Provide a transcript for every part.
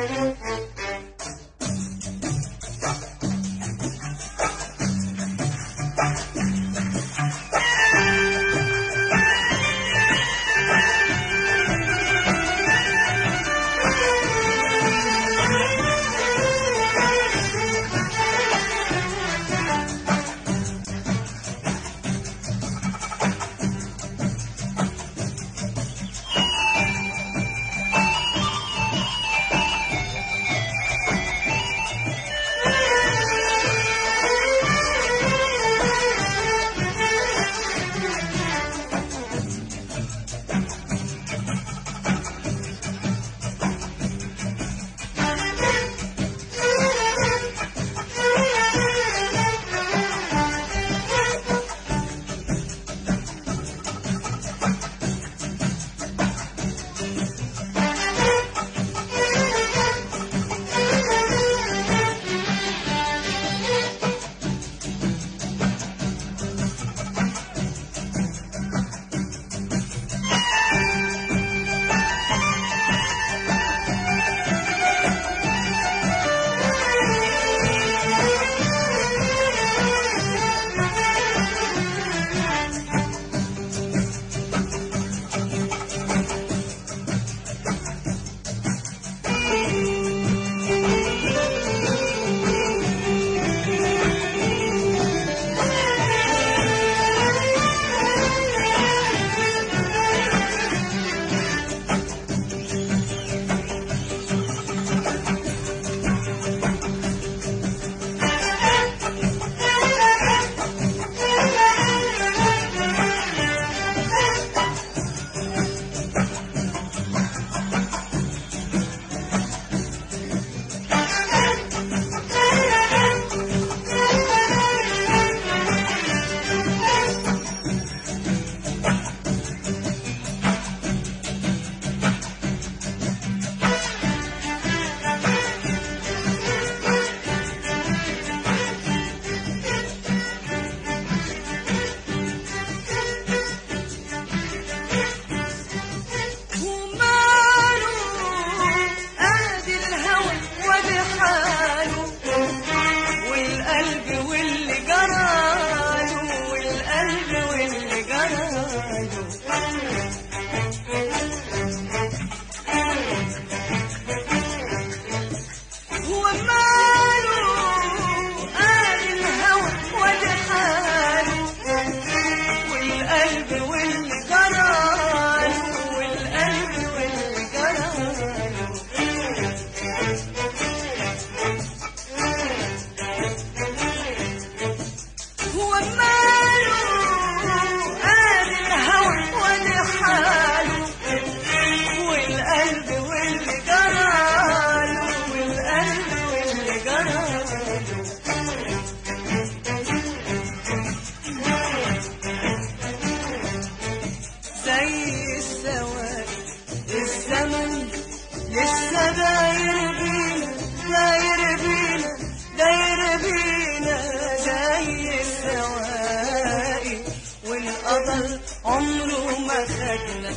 عمره ما خدنا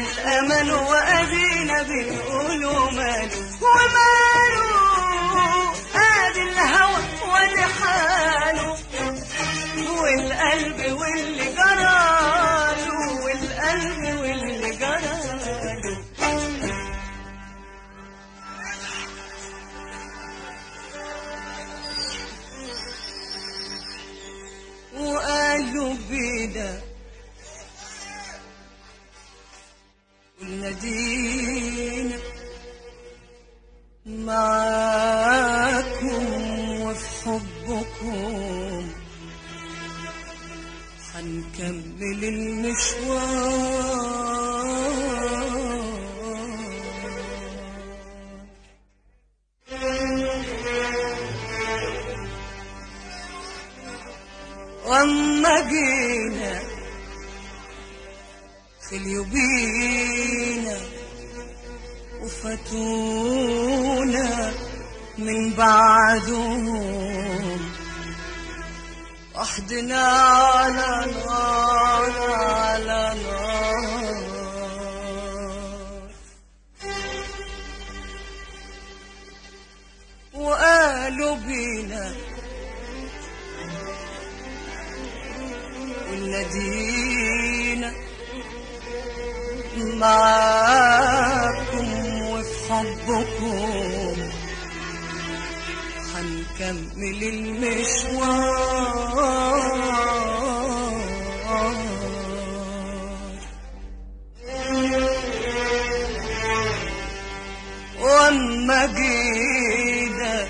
للأمل وأدينا بنقوله ماله وماله ادي الهوى وادي حاله والقلب واللي جراله والقلب واللي جراله وقالوا بينا والمدينة معاكم وفي حبكم هنكمل المشوار واما جينا خليوا بينا وفاتونا من بعدهم وحدنا على نار على نار ادينا معاكم وفي حبكم هنكمل المشوار واما جينا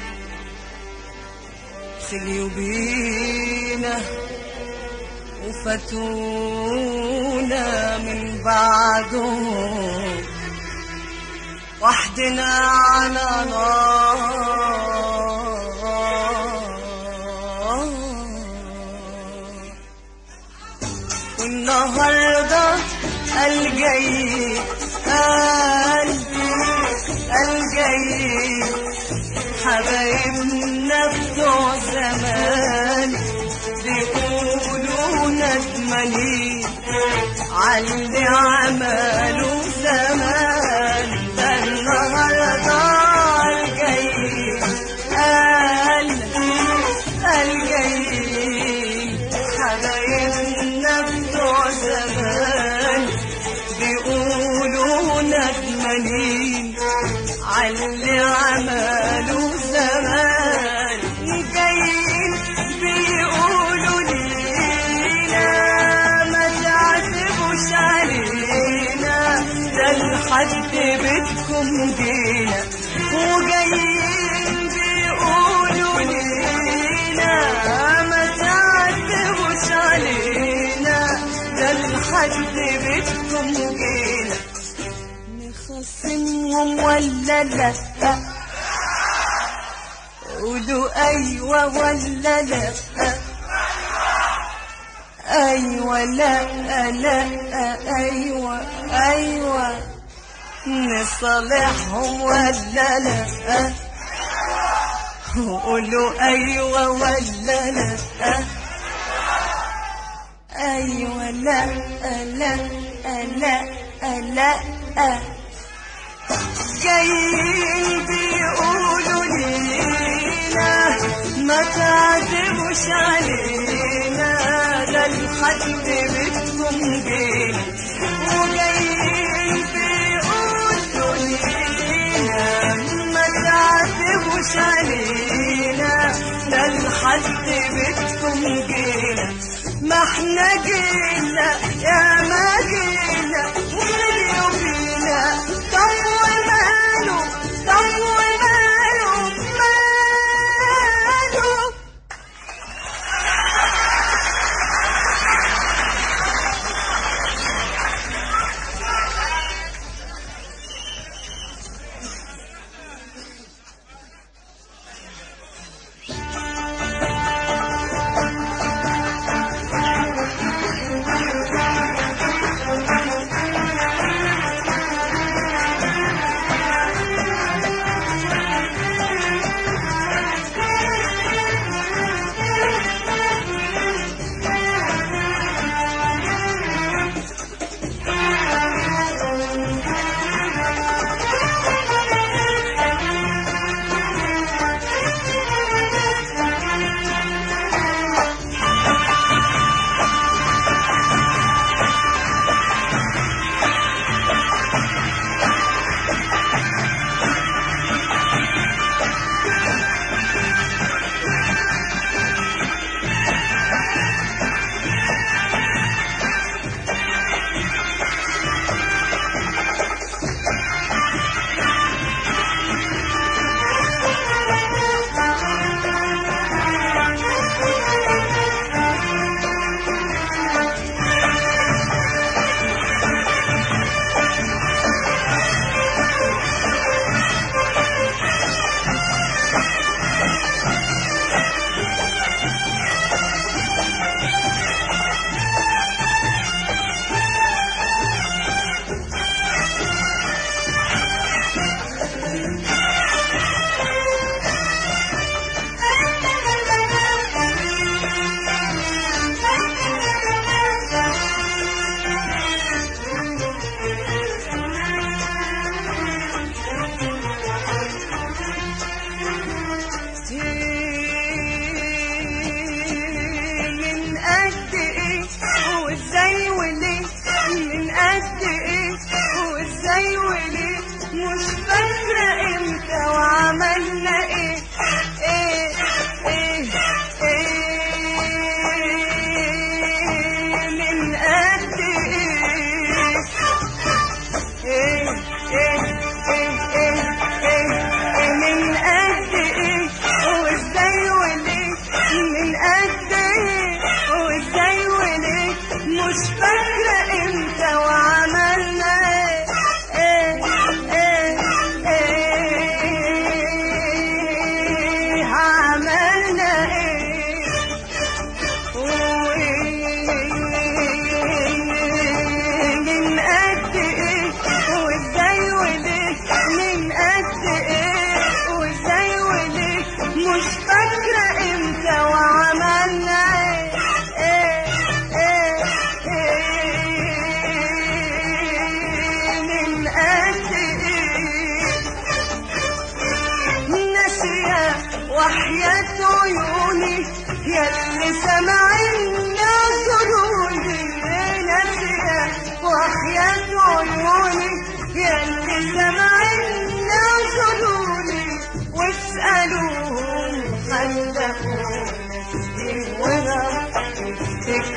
خليوا بينا وفتونا من بعدهم وحدنا على نار والنهارده الجاي قلبي الجاي حبايبنا بتوع زمان بيقولوا ندمانين عاللي عملوا زمان ده النهارده الجاي قلبي الجاي حبايبنا بتوع زمان بيقولوا ندمانين عاللي عملوا زمان جايين بيقولوا لينا ما تعتبوش علينا ده لحد بيتكم جينا وجايين بيقولوا لينا ما تعتبوش علينا ده لحد بيتكم جينا نخصمهم ولا لا قولوا ايوه ولا لا ايوه لا لا ايوه ايوه نصالحهم ولا لا قولوا ايوه ولا لا ايوه لا لا لا لا جايين بيقولوا لينا ما تعتبوش علينا ده الحد بيتكم جينا وجايين بيقولوا لينا ما تعتبوش علينا ده الحد بيتكم جينا ما احنا جينا يا ما جينا ومليوا بينا طب وماله طب وماله ماله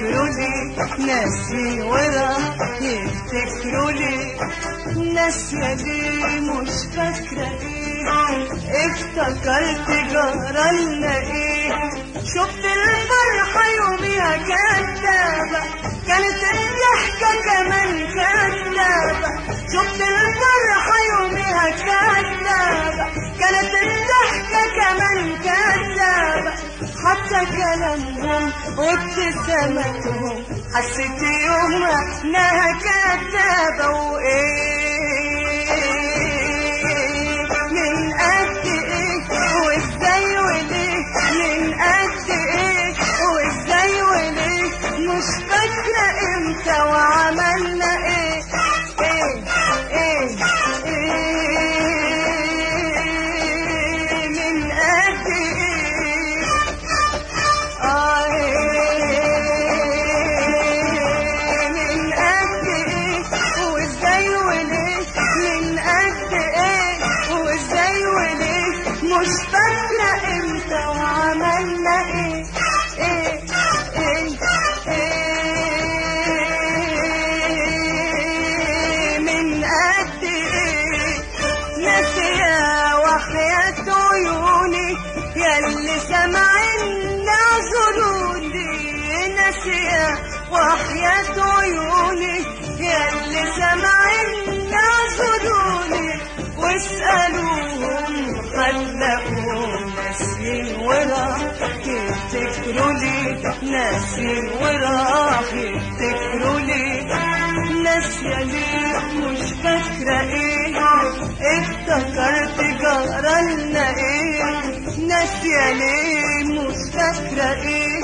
يفتكروا لي ناسي وراح يفتكروا لي ناسية ليه مش فاكرة ايه افتكرت جرالنا ايه شفت الفرحة يوميها كدابة كانت الضحكة كمان كدابة شفت الفرحة يوميها كدابة كانت الضحكة كمان كدابة حتى كلامهم وابتسامتهم حسيت يومها انها كدابة وايه من قد ايه وازاي وليه من قد ايه وازاي وليه مش فاكرة امتى وعملنا ايه ايه ايه ايه من قد ايه آه من قد ايه وازاي وليه من قد ايه وازاي وليه مش فاكرة امتى وعملنا ايه ايه ايه ايه من قد ايه ناسية وحياة عيوني ياللي سامعيني اعذروني ناسية وحياة عيوني ياللي سامعيني اعذروني واسألوهم هتلاقوهم ناسيين وراح يفتكروا لي ناسيين وراح يفتكروا لي ناسية ليه مش فاكرة ايه افتكرت جرالنا ايه ناسية ليه مش فاكرة ايه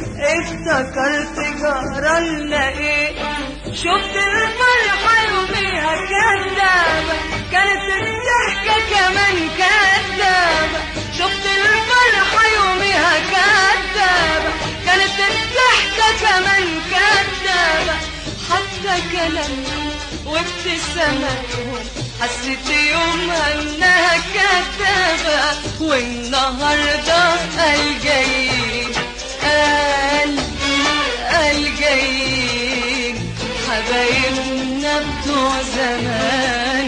افتكرت جرالنا ايه شفت الفرحة يوميها كدابة كانت الضحكة كمان كدابة شفت الفرحة يوميها كدابة كانت الضحكة كمان كدابة حتى كلامهم وابتسامتهم حسيت يومها انها كدابة والنهاردة قال جايين قال قال جايين حبايبنا بتوع زمان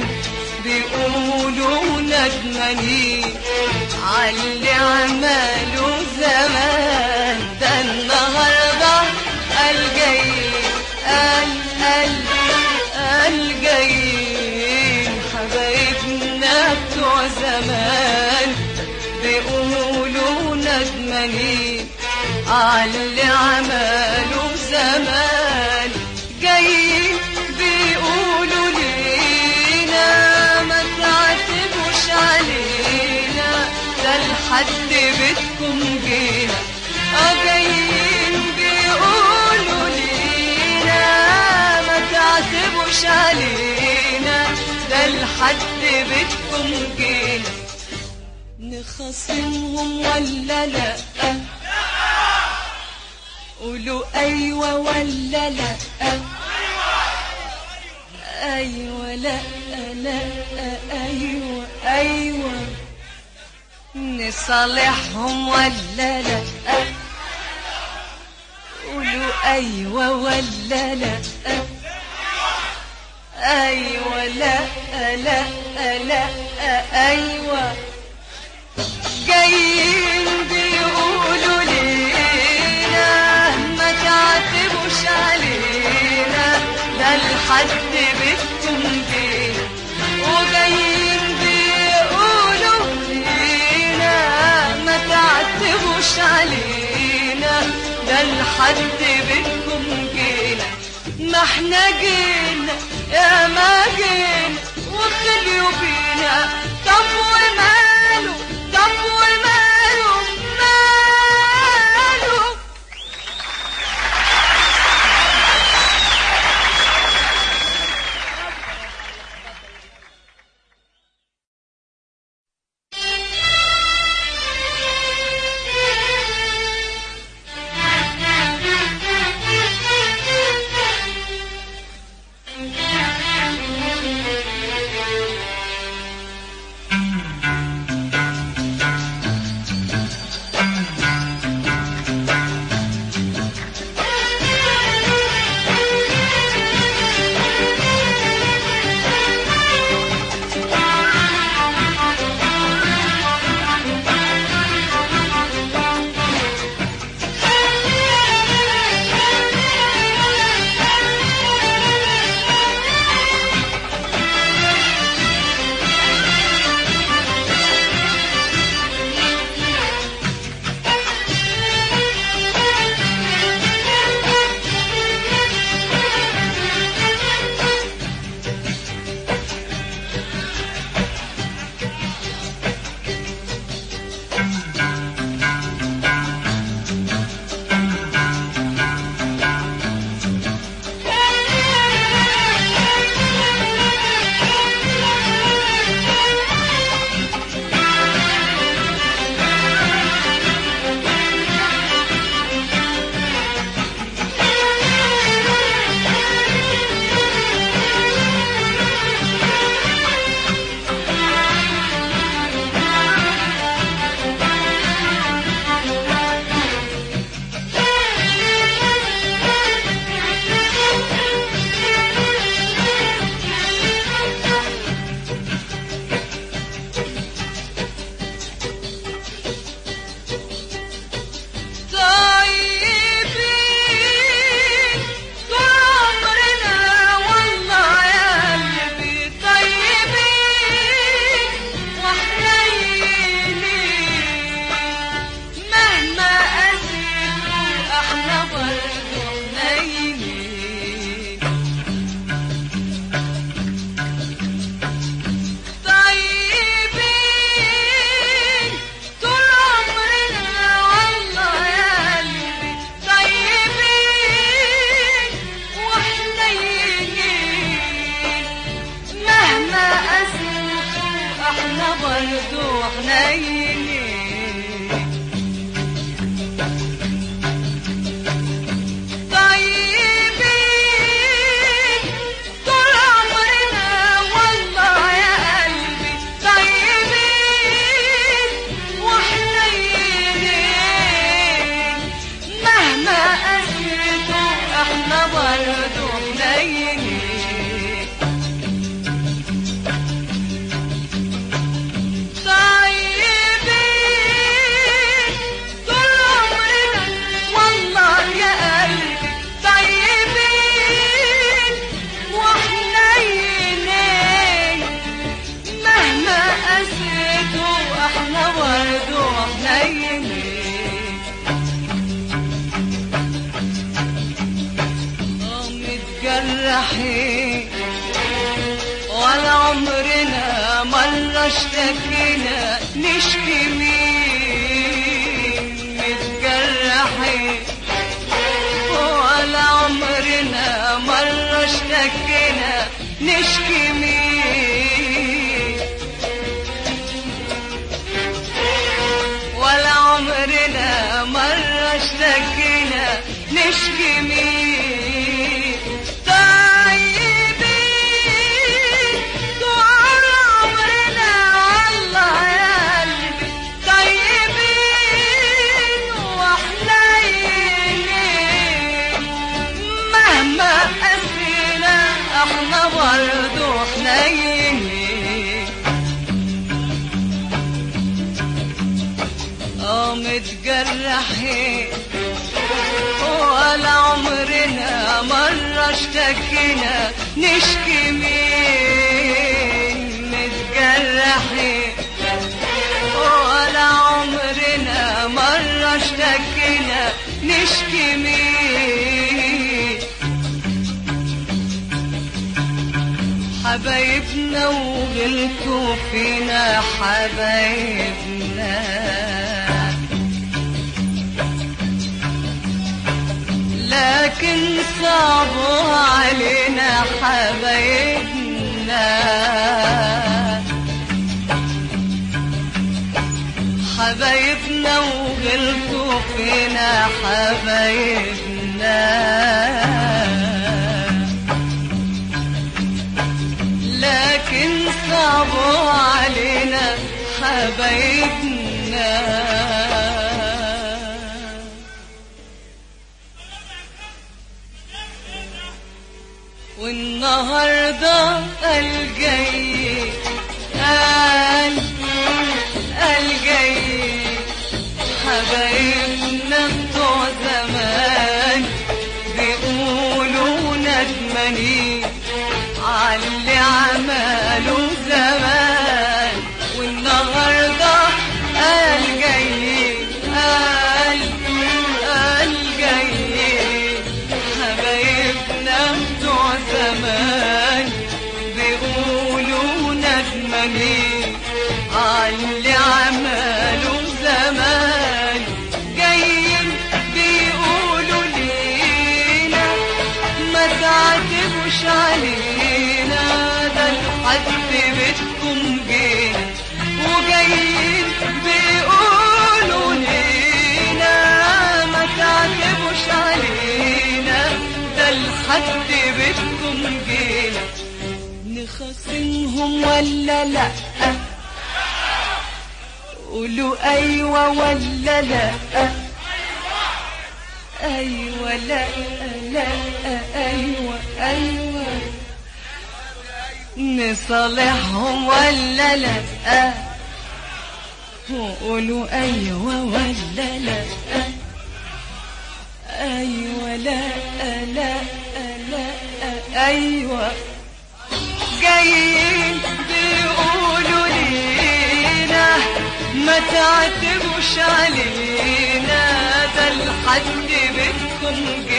بيقولوا ندمانين عاللي عملوا زمان ده النهارده قال جايين قال قال قال جايين حبايبنا بتوع زمان بيقولوا ندمانين عاللي عملوا زمان جايين بيقولوا لينا ما تعتبوش علينا ده لحد بيتكم جينا اه جايين بيقولوا لينا ما تعتبوش علينا ده لحد بيتكم جينا نخاصمهم ولا لا قولوا ايوه ولا لا ايوه لا لا ايوه ايوه نصالحهم ولا لا قولوا ايوه ولا لا ايوه لا لا لا ايوه جايين بيقولوا لينا ما تعتبوش علينا ده لحد بيتكم جينا وجايين بيقولوا لينا ما تعتبوش علينا ده لحد بيتكم جينا ما احنا جينا يا ما جينا وخليوا بينا طب وماله طب وماله ماله متجرحين ولا عمرنا مرة اشتكينا نشكي مين متجرحين ولا عمرنا مرة اشتكينا نشكي مين ولا عمرنا مرة اشتكينا نشكي مين طيبين طول عمرنا والله يا قلبي طيبين وحنينين مهما قسينا احنا برضو حنينين اه متجرحين ولا عمرنا مرة اشتكينا نشكي مين متجرحين ولا عمرنا مرة اشتكينا نشكي مين حبايبنا وغلطوا فينا حبايبنا لكن صعبوا علينا حبايبنا حبايبنا وغلطوا فينا حبايبنا لكن صعبوا علينا حبايبنا والنهارده الجاي قال الجاي حبايبنا بتوع زمان بيقولوا ندمانين عاللي عملوا زمان والنهارده قال جاي قال قال جاي حبايبنا بتوع زمان بيقولوا ندمانين عاللي عملوا زمان جايين بيقولوا لينا ما تعتبوش علينا ده لحد بيتكم جينا وجايين بيقولوا لينا ما تعتبوش علينا ده لحد بيتكم جينا نخاصمهم ولا لا قولوا ايوه ولا لا ايوه لا لا ايوه ايوه نصالحهم ولا لا وقولوا ايوه ولا لا ايوه لا لا لا ايوه جايين بيقولوا لينا ما تعتبوش علينا ده لحد بيتكم